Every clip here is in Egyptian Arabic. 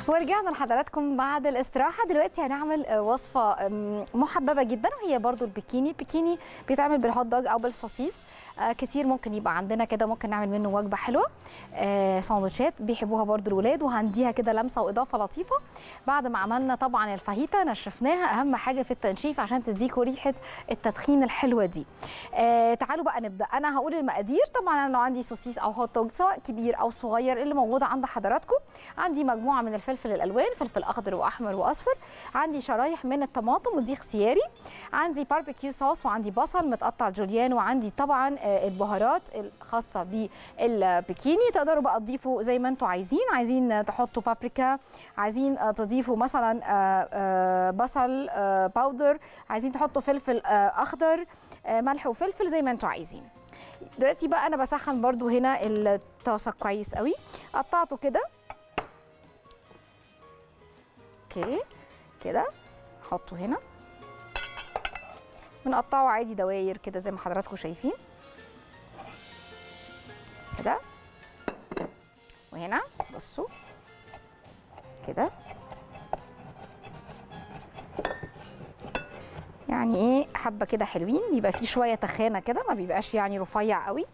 ورجعنا لحضراتكم بعد الاستراحة دلوقتي هنعمل آه، وصفة آم، محببة جدا وهي برضو البيكيني البيكيني بيتعمل بالهوت دوج أو بالسوسيس آه، كتير ممكن يبقى عندنا كده ممكن نعمل منه وجبة حلوة آه، ساندوتشات بيحبوها برضو الولاد وهنديها كده لمسة وإضافة لطيفة بعد ما عملنا طبعا الفاهيتا نشفناها أهم حاجة في التنشيف عشان تديكوا ريحة التدخين الحلوة دي آه، تعالوا بقى نبدأ أنا هقول المقادير طبعا أنا لو عندي سوسيس أو هوت دوج سواء كبير أو صغير اللي موجودة عند حضراتكم عندي مجموعه من الفلفل الالوان فلفل اخضر واحمر واصفر عندي شرايح من الطماطم ودي اختياري عندي باربيكيو صوص وعندي بصل متقطع جوليان وعندي طبعا آه، البهارات الخاصه بالبيكيني تقدروا بقى تضيفوا زي ما انتم عايزين عايزين آه، تحطوا بابريكا عايزين آه، تضيفوا مثلا آه، آه، بصل آه، باودر عايزين تحطوا فلفل آه، اخضر آه، ملح وفلفل زي ما انتم عايزين دلوقتي بقى انا بسخن برضو هنا الطاسه كويس قوي قطعته كده اوكي كده حطه هنا بنقطعه عادي دواير كده زي ما حضراتكم شايفين كده وهنا بصوا كده يعني ايه حبه كده حلوين بيبقى فيه شويه تخانه كده ما بيبقاش يعني رفيع قوي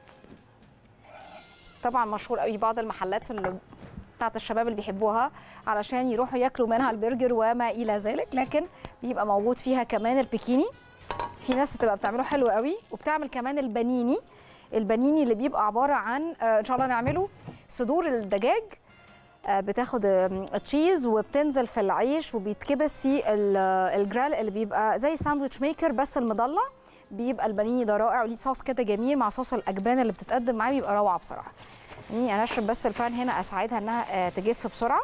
طبعا مشهور قوي بعض المحلات اللي بتاعت الشباب اللي بيحبوها علشان يروحوا ياكلوا منها البرجر وما الى ذلك لكن بيبقى موجود فيها كمان البيكيني في ناس بتبقى بتعمله حلو قوي وبتعمل كمان البانيني البانيني اللي بيبقى عباره عن آه، ان شاء الله نعمله صدور الدجاج آه، بتاخد آم، تشيز وبتنزل في العيش وبيتكبس في ال- آه، الجريل اللي بيبقى زي ساندويتش ميكر بس المضلع بيبقى البانيني ده رائع وليه صوص كده جميل مع صوص الاجبان اللي بتتقدم معاه بيبقى روعه بصراحه يعني انشف بس البان هنا اساعدها انها آه، تجف بسرعه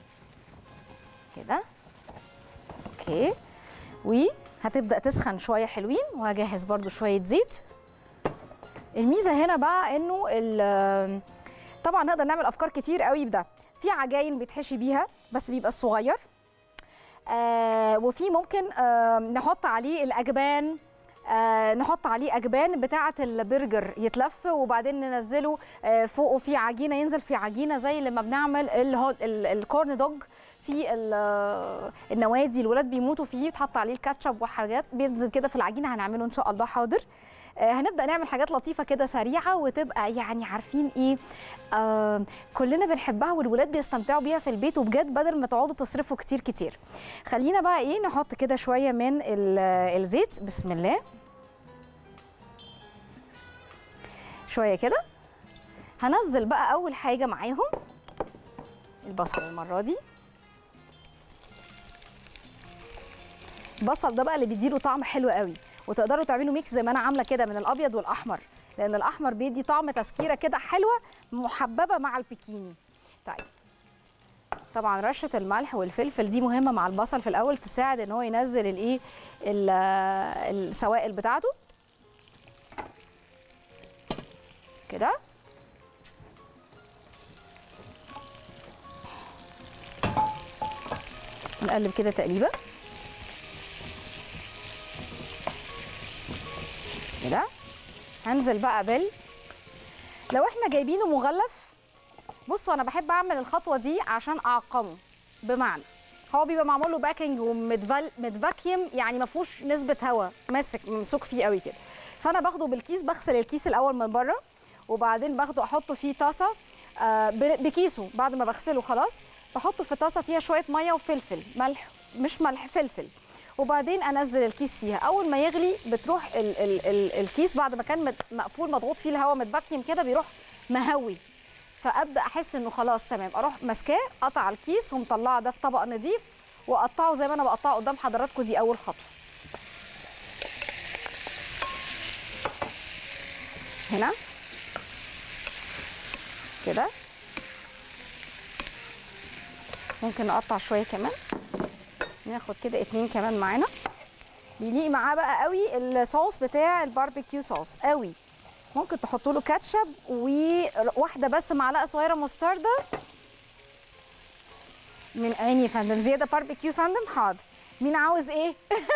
كده اوكي وهتبدا تسخن شويه حلوين وهجهز برده شويه زيت الميزه هنا بقى انه ال- طبعا نقدر نعمل افكار كتير قوي بده في عجاين بيتحشي بيها بس بيبقى الصغير آه وفي ممكن آه نحط عليه الاجبان آه نحط عليه اجبان بتاعه البرجر يتلف وبعدين ننزله آه فوقه في عجينه ينزل في عجينه زي لما بنعمل الهو- ال- الكورن دوج في ال- آه، النوادي الولاد بيموتوا فيه يتحط عليه الكاتشب وحاجات بينزل كده في العجينه هنعمله ان شاء الله حاضر آه، هنبدا نعمل حاجات لطيفه كده سريعه وتبقى يعني عارفين ايه آه كلنا بنحبها والولاد بيستمتعوا بيها في البيت وبجد بدل ما تقعدوا تصرفوا كتير كتير خلينا بقى ايه نحط كده شويه من ال- الزيت بسم الله شويه كده هنزل بقى اول حاجه معاهم البصل المره دي البصل ده بقى اللي بيديله طعم حلو قوي وتقدروا تعملوا ميكس زي ما انا عامله كده من الابيض والاحمر لان الاحمر بيدي طعم تسكيره كده حلوه محببه مع البيكيني طيب طبعا رشه الملح والفلفل دي مهمه مع البصل في الاول تساعد ان هو ينزل الايه ال- السوائل بتاعته كده نقلب كده تقليبه كده هنزل بقى بال لو احنا جايبينه مغلف بصوا انا بحب اعمل الخطوه دي عشان اعقمه بمعنى هو بيبقى معمول له باكينج ومتفاكيوم يعني ما فيهوش نسبه هواء ماسك ممسوك فيه قوي كده فانا باخده بالكيس بغسل الكيس الاول من بره وبعدين باخده احطه في طاسه آه، ب- بكيسه بعد ما بغسله خلاص بحطه في طاسه فيها شويه ميه وفلفل ملح مش ملح فلفل وبعدين انزل الكيس فيها اول ما يغلي بتروح ال ال ال الكيس بعد ما كان مت- مقفول مضغوط فيه الهواء متبكيم كده بيروح مهوي فابدا احس انه خلاص تمام اروح ماسكاه قطع الكيس ومطلعه ده في طبق نظيف واقطعه زي ما انا بقطعه قدام حضراتكم دي اول خطوه هنا كده ممكن نقطع شويه كمان ناخد كده اتنين كمان معانا بيليق معاه بقى قوي الصوص بتاع الباربيكيو صوص قوي ممكن تحطوا له كاتشب وواحده بس معلقه صغيره مستردة من عيني يا فندم زياده باربيكيو فندم حاضر مين عاوز ايه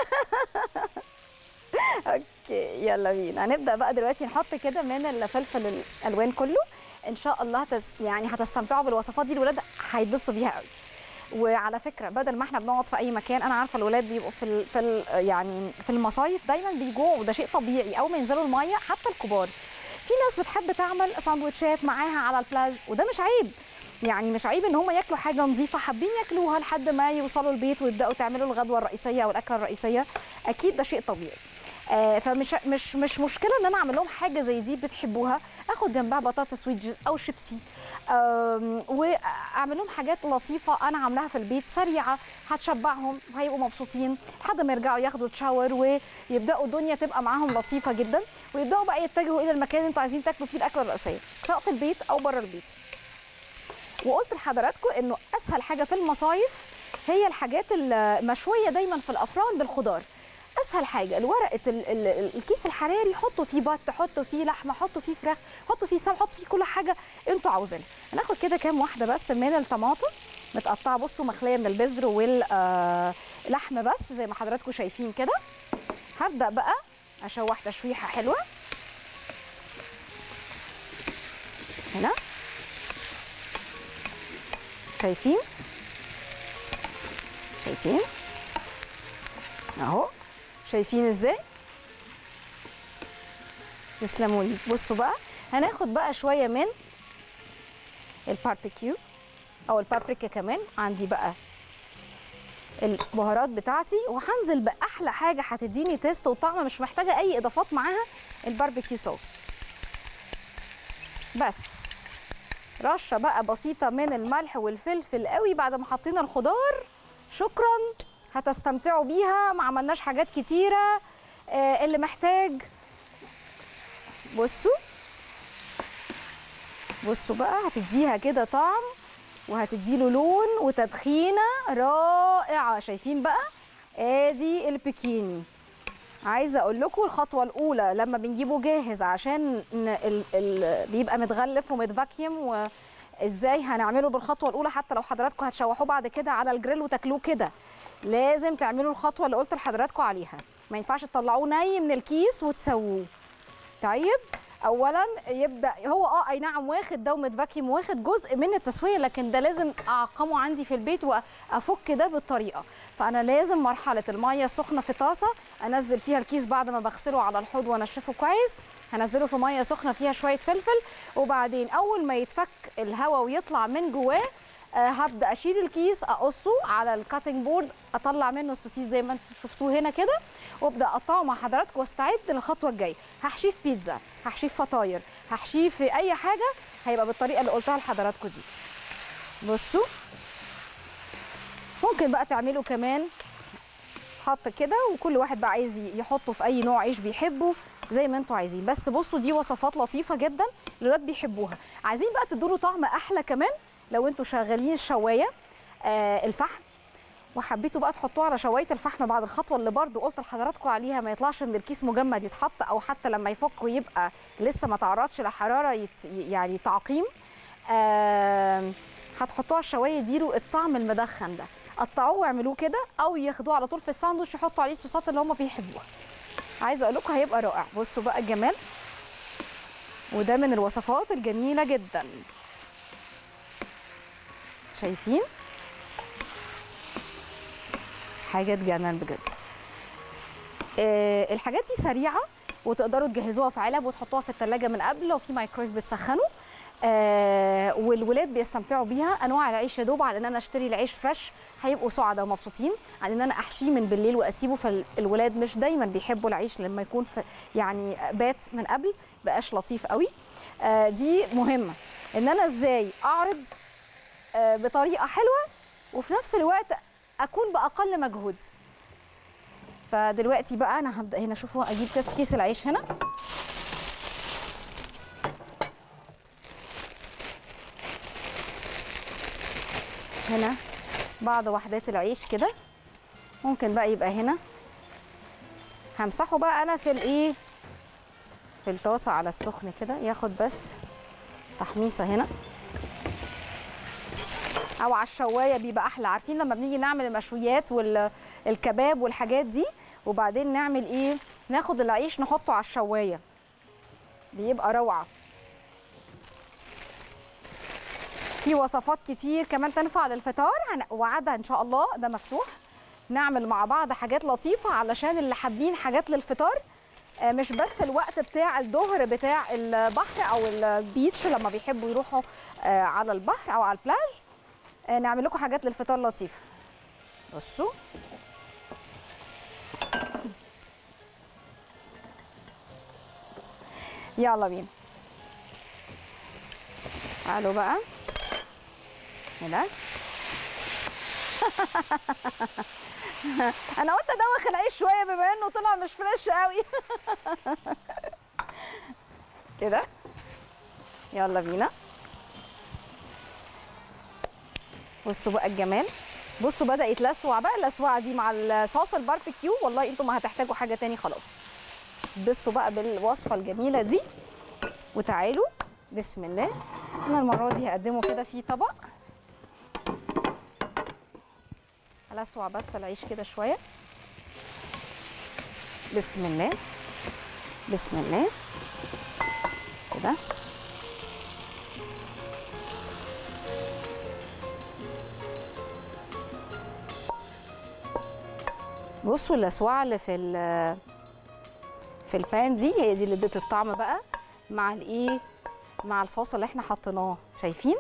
اوكي يلا بينا هنبدا بقى دلوقتي نحط كده من الفلفل الالوان كله ان شاء الله هتس... يعني هتستمتعوا بالوصفات دي الولاد هيتبسطوا بيها قوي وعلى فكره بدل ما احنا بنقعد في اي مكان انا عارفه الولاد بيبقوا في ال في ال يعني في المصايف دايما بيجوعوا وده شيء طبيعي اول ما ينزلوا الميه حتى الكبار في ناس بتحب تعمل ساندوتشات معاها على البلاج وده مش عيب يعني مش عيب ان هم ياكلوا حاجه نظيفه حابين ياكلوها لحد ما يوصلوا البيت ويبداوا تعملوا الغدوه الرئيسيه او الاكله الرئيسيه اكيد ده شيء طبيعي آه فمش مش مش مشكله ان انا اعمل لهم حاجه زي دي بتحبوها اخد جنبها بطاطس ويدجز او شيبسي آم، واعمل لهم حاجات لطيفه انا عاملاها في البيت سريعه هتشبعهم وهيبقوا مبسوطين لحد ما يرجعوا ياخدوا تشاور ويبداوا الدنيا تبقى معاهم لطيفه جدا ويبداوا بقى يتجهوا الى المكان اللي انتوا عايزين تاكلوا فيه الاكله الرئيسيه سواء في البيت او بره البيت وقلت لحضراتكم انه اسهل حاجه في المصايف هي الحاجات المشويه دايما في الافران بالخضار اسهل حاجه الورقه ال- ال- ال- الكيس الحراري حطوا فيه بط حطوا فيه لحمه حطوا فيه فراخ حطوا فيه سمك حطوا فيه كل حاجه انتوا عاوزينها هناخد كده كام واحده بس من الطماطم متقطعه بصوا مخليه من البذر واللحم بس زي ما حضراتكم شايفين كده هبدا بقى اشوح تشويحه حلوه هنا شايفين شايفين اهو شايفين ازاي تسلموا لي بصوا بقى هناخد بقى شويه من الباربيكيو او البابريكا كمان عندي بقى البهارات بتاعتي وهنزل باحلى حاجه هتديني تيست وطعم مش محتاجه اي اضافات معاها الباربيكيو صوص بس رشه بقى بسيطه من الملح والفلفل قوي بعد ما حطينا الخضار شكرا هتستمتعوا بيها ما عملناش حاجات كتيره آه اللي محتاج بصوا بصوا بقى هتديها كده طعم وهتديله لون وتدخينه رائعه شايفين بقى ادي البكيني عايزه اقول لكم الخطوه الاولى لما بنجيبه جاهز عشان ن- ال ال بيبقى متغلف ومتفاكيوم وازاي هنعمله بالخطوه الاولى حتى لو حضراتكم هتشوحوه بعد كده على الجريل وتاكلوه كده لازم تعملوا الخطوه اللي قلت لحضراتكم عليها ما ينفعش تطلعوه ني من الكيس وتسووه طيب اولا يبدا هو اه اي نعم واخد ده ومتفاكيوم واخد جزء من التسويه لكن ده لازم اعقمه عندي في البيت وافك ده بالطريقه فانا لازم مرحله الميه السخنه في طاسه انزل فيها الكيس بعد ما بغسله على الحوض وانشفه كويس هنزله في ميه سخنه فيها شويه فلفل وبعدين اول ما يتفك الهواء ويطلع من جواه آه، هبدا اشيل الكيس اقصه على الكاتنج بورد اطلع منه السوسيس زي ما انتم شفتوه هنا كده وابدا اقطعه مع حضراتكم واستعد للخطوه الجايه هحشيه في بيتزا هحشيه في فطاير هحشيه في اي حاجه هيبقى بالطريقه اللي قلتها لحضراتكم دي بصوا ممكن بقى تعملوا كمان خط كده وكل واحد بقى عايز يحطه في اي نوع عيش بيحبه زي ما انتوا عايزين بس بصوا دي وصفات لطيفه جدا الولاد بيحبوها عايزين بقى تدوا له طعم احلى كمان لو انتوا شغالين الشوايه آه الفحم وحبيتوا بقى تحطوه على شوايه الفحم بعد الخطوه اللي برضو قلت لحضراتكم عليها ما يطلعش من الكيس مجمد يتحط او حتى لما يفك ويبقى لسه ما تعرضش لحراره يت يعني تعقيم آه هتحطوه على الشوايه يديله الطعم المدخن ده قطعوه واعملوه كده او ياخدوه على طول في الساندوتش يحطوا عليه الصوصات اللي هم بيحبوها عايزه اقول لكم هيبقى رائع بصوا بقى الجمال وده من الوصفات الجميله جدا شايفين حاجه تجنن بجد آه الحاجات دي سريعه وتقدروا تجهزوها في علب وتحطوها في الثلاجه من قبل لو في مايكرويف بتسخنوا آه والولاد بيستمتعوا بيها انواع العيش يا دوب على ان انا اشتري العيش فريش هيبقوا سعداء ومبسوطين عن ان انا احشيه من بالليل واسيبه فالولاد مش دايما بيحبوا العيش لما يكون في يعني بات من قبل بقاش لطيف قوي آه دي مهمه ان انا ازاي اعرض آه بطريقه حلوه وفي نفس الوقت اكون باقل مجهود فدلوقتي بقى انا هبدا هنا شوفوا اجيب كاس كيس العيش هنا هنا بعض وحدات العيش كده ممكن بقى يبقى هنا همسحه بقى انا في الايه في الطاسه على السخن كده ياخد بس تحميصه هنا او على الشوايه بيبقى احلى عارفين لما بنيجي نعمل المشويات والكباب والحاجات دي وبعدين نعمل ايه ناخد العيش نحطه على الشوايه بيبقى روعه في وصفات كتير كمان تنفع للفطار هن- وعدها ان شاء الله ده مفتوح نعمل مع بعض حاجات لطيفه علشان اللي حابين حاجات للفطار آه، مش بس الوقت بتاع الظهر بتاع البحر او البيتش لما بيحبوا يروحوا آه، على البحر او على البلاج آه، نعمل لكم حاجات للفطار لطيفه بصوا يلا بينا تعالوا بقى كده انا قلت ادوخ العيش شويه بما انه طلع مش فريش قوي كده يلا بينا بصوا بقى الجمال بصوا بدا يتلسوع بقى اللسوعه دي مع الصوص الباربيكيو والله انتوا ما هتحتاجوا حاجه تاني خلاص اتبسطوا بقى بالوصفه الجميله دي وتعالوا بسم الله انا المره دي هقدمه كده في طبق هلسوع بس العيش كده شويه بسم الله بسم الله كده بصوا اللسوعه اللي في ال- في البان دي هي دي اللي ادت الطعم بقى مع الايه مع الصوص اللي احنا حطيناه شايفين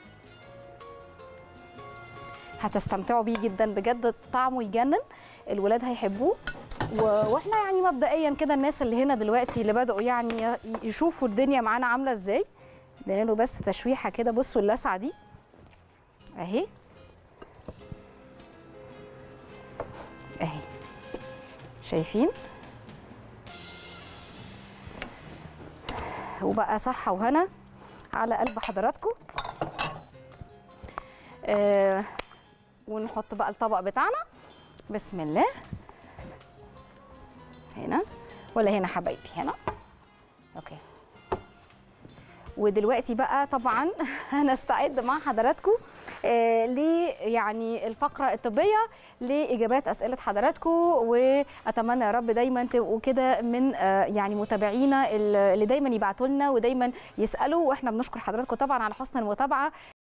هتستمتعوا بيه جدا بجد طعمه يجنن الولاد هيحبوه و... واحنا يعني مبدئيا كده الناس اللي هنا دلوقتي اللي بدأوا يعني ي- يشوفوا الدنيا معانا عامله ازاي ادينا له بس تشويحه كده بصوا اللسعه دي اهي اهي شايفين وبقى صحة وهنا على قلب حضراتكم آه ونحط بقى الطبق بتاعنا بسم الله هنا ولا هنا حبايبي هنا اوكي ودلوقتي بقى طبعا هنستعد مع حضراتكم آه ل يعني الفقره الطبيه لاجابات اسئله حضراتكم واتمنى يا رب دايما تبقوا كده من آه يعني متابعينا اللي دايما يبعتوا لنا ودايما يسالوا واحنا بنشكر حضراتكم طبعا على حسن المتابعه